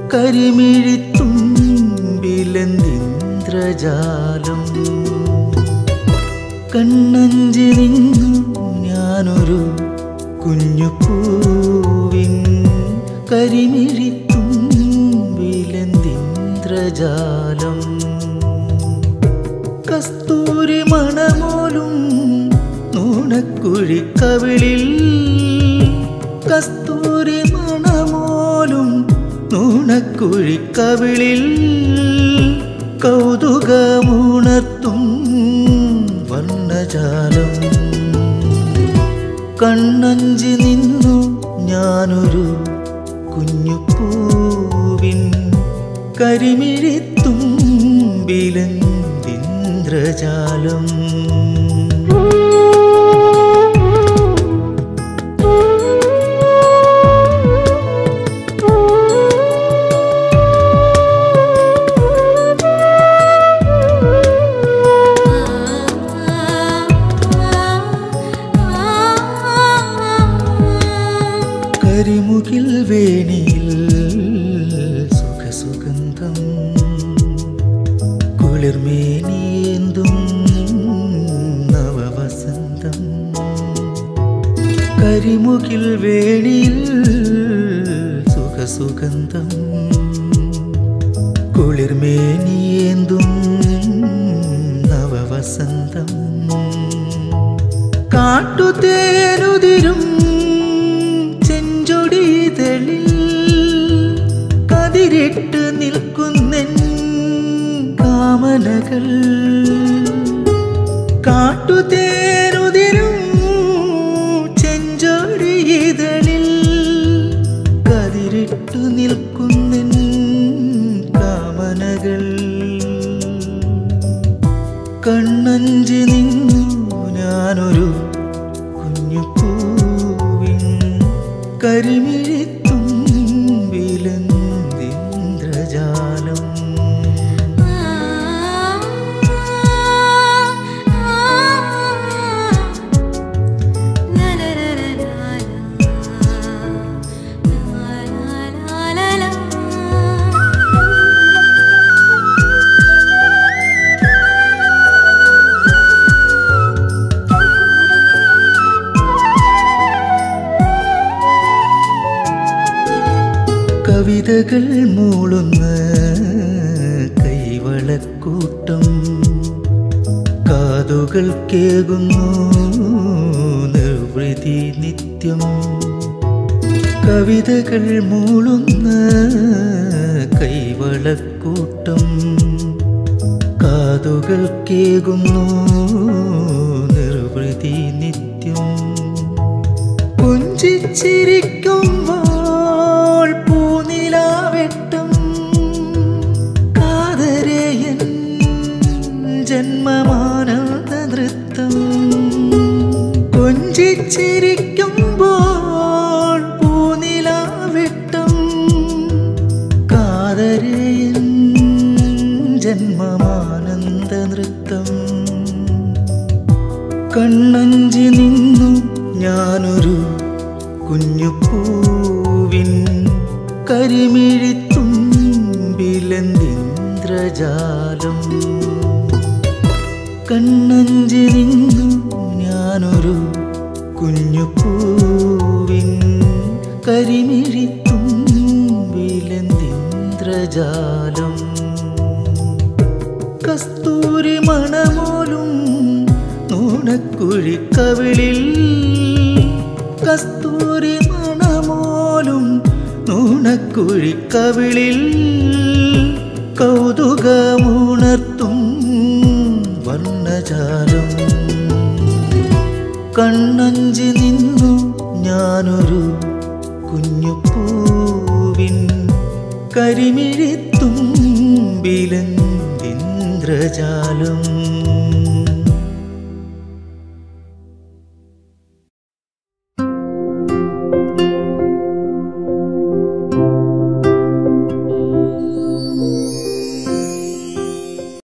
കരിമിഴിത്തുമ്പിലെന്തിന്ദ്രജാലം കണ്ണഞ്ചി നിന്നു ഞാനൊരു കുഞ്ഞു പൂവിൻ കരിമിഴിത്തുമ്പിലെന്തിന്ദ്രജാലം കസ്തൂരി മണമോലും നൂണക്കുഴിക്കവിളിൽ കസ്തൂരി മണമോലും നൂണക്കുഴിക്കവിളിൽ കൗതുകമുണർത്തും വർണ്ണജാലം കണ്ണഞ്ചി നിന്നു ഞാനൊരു കുഞ്ഞു പൂവിൻ കരിമിഴിത്തുമ്പിലെന്തിന്ദ്രജാലം കരിമുകിൽ വേണിയിൽ സുഖസുഗന്ധം കുളിർമേനിയേന്തും നവവസന്തം കരിമുകിൽ വേണിയിൽ സുഖസുഗന്ധം കുളിർമേനിയേന്തും നവവസന്തം കാട്ടുതേനുതിരും ചെഞ്ചൊടിതളിൽ കതിരിട്ട് നിൽക്കുന്നെൻ കാമനകൾ കാട്ടുതേനുതിരും ചെഞ്ചൊടിതളിൽ കതിരിട്ടു നിൽക്കുന്നെൻ കാമനകൾ കണ്ണഞ്ചി നിന്നു ഞാനൊരു കുഞ്ഞു പൂവിൻ കരിമിഴിത്തുമ്പിലെന്തിന്ദ്രജാലം കവിതകൾ മൂളുന്ന കൈവളക്കൂട്ടം കാതുകൾ കേകുന്നു നിർവൃതി നിത്യം കവിതകൾ മൂളുന്ന കൈവളക്കൂട്ടം കാതുകൾ കേകുന്നു നിർവൃതി നിത്യം പുഞ്ചിച്ചിരിക്കുമ്പോൾ പൂനിലാവെട്ടും കാതരയൻ ജന്മമാനന്ദ നൃത്തം കൊഞ്ചിച്ചിരിക്കുമ്പോൾ പൂനിലാവെട്ടും കാതരയൻ ജന്മമാനന്ദ നൃത്തം കണ്ണഞ്ചി നിന്നു ഞാനൊരു കുഞ്ഞു പൂവിൻ കരിമിഴിത്തുമ്പിലെന്തിന്ദ്രജാലം കണ്ണഞ്ചി നിന്നു ഞാനൊരു കുഞ്ഞു പൂവിൻ കരിമിഴിത്തുമ്പിലെന്തിന്ദ്രജാലം കസ്തൂരി മണമോലും നൂണക്കുഴിക്കവിളിൽ കസ്തൂരി മണമോലും നൂണക്കുഴിക്കവിളിൽ കൗതുകമുണർത്തും വർണ്ണജാലം കണ്ണഞ്ചി നിന്നു ഞാനൊരു കുഞ്ഞു പൂവിൻ കരിമിഴിത്തുമ്പിലെന്തിന്ദ്രജാലം